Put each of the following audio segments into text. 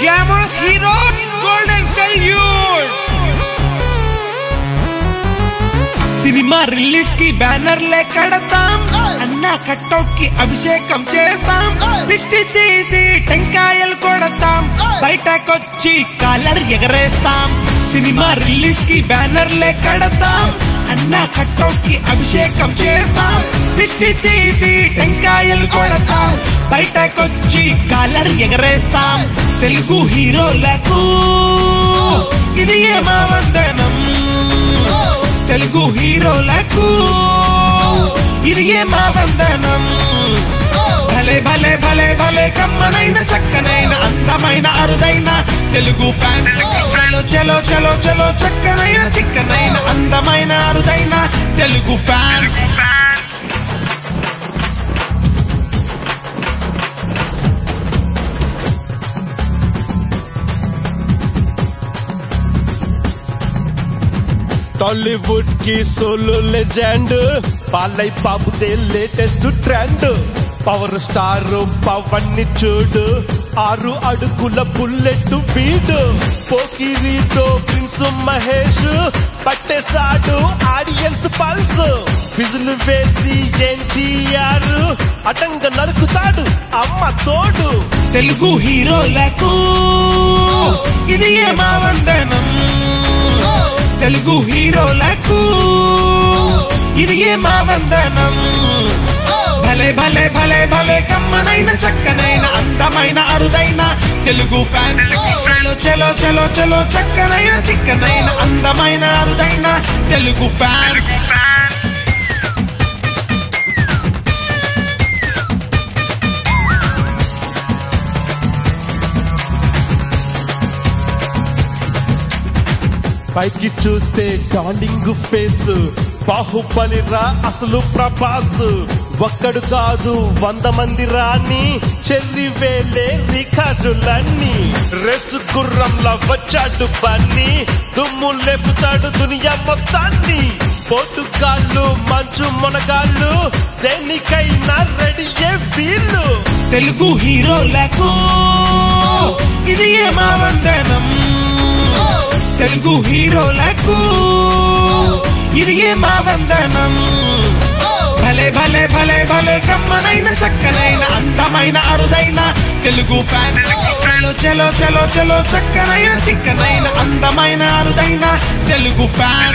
glamorous heroes golden failure cinema release కి బ్యానర్లే కడతాం అన్న కట్అవుట్ కి అభిషేకం చేస్తాం దిష్టి తీసి టెంకాయలు కొడతాం బయటకొచ్చి కాలర్ ఎగరేస్తాం సినిమా రిలీజ్ కి బ్యానర్లే కడతాం అన్న కట్అవుట్ కి అభిషేకం చేస్తాం దిష్టి తీసి టెంకాయలు కొడతాం బయటకొచ్చి కాలర్ ఎగరేస్తాం తెలుగు హీరోలకు ఇది ఏమా వందనం తెలుగు హీరోలకు ఇది మా వందనం భలే భలే భలే భలే కమ్మనైన చక్కనైన అందమైన అరుదైన తెలుగు ఫ్యాన్ చలో చలో చలో చలో చక్కనైన చిక్కనైన అందమైన అరుదైన తెలుగు ఫ్యాన్ టాలీవుడ్ కి సోలో లెజెండ్ పాలై బాబుదే latest trend power star Pawan ని చూడు ఆరు అడుగుల బుల్లెట్ వీడు పోకిరితో ప్రిన్స్ మహేష్ పట్టేశాడు ఆడియన్స్ పల్స్ విజులు వేసి ఎన్టీఆర్ అటంగా నరుకుతాడు అమ్మ తోడు తెలుగు హీరోలకు ఇది మా వందనం తెలుగు హీరోలకు ఇది మా వందనం భలే భలే భలే భలే కమ్మనైన చక్కనైన అందమైన అరుదైన తెలుగు ఫ్యాన్ చలో చలో చలో చలో చక్కనైన చిక్కనైన అందమైన అరుదైన తెలుగు ఫ్యాన్ పైకి చూస్తే డార్లింగ్ ఫేస్ బాహుబలి రా అసలు ప్రభాస్ ఒక్కడు కాదు వంద మంది రాని చెల్లి వేలే రికార్డులన్నీ రెస్ గుర్రంలా వచ్చాడు బన్నీ దుమ్ము లేపుతాడు దునియా మొత్తాన్ని పోటుగాళ్ళు మంచు మొనగాళ్ళు దేనికైనా రెడీ వీళ్ళు తెలుగు హీరోలకు ఇది మా వందనం తెలుగు హీరోలకు ఇది మా వందనం భలే భలే భలే భలే కమ్మనైన చక్కనైన అందమైన అరుదైన తెలుగు ఫ్యాన్ చలో చలో చలో చలో చక్కనైన చిక్కనైన అందమైన అరుదైన తెలుగు ఫ్యాన్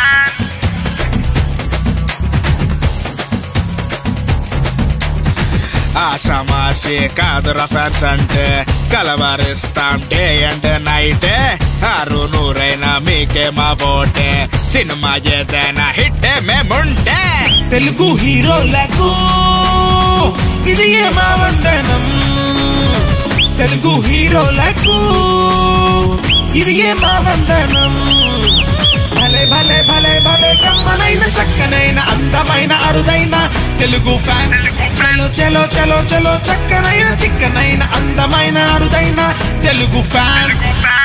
ఆషామాషి కాదురా ఫ్యాన్స్ అంటే కలవరిస్తాం డే అండ్ నైట్ ఆరు నూరైనా మీకే మా ఓటే సినిమా ఏదైనా హిట్ మేముంటే తెలుగు హీరోలకు ఇది మా వందనం తెలుగు హీరోలకు ఇది మా వందనం భలే భలే భలే భలే కమ్మనైన చక్కనైన అందమైన అరుదైన తెలుగు ఫ్యాన్ చలో చలో చలో చలో చక్కనైన చిక్కనైన అందమైన అరుదైన తెలుగు ఫ్యాన్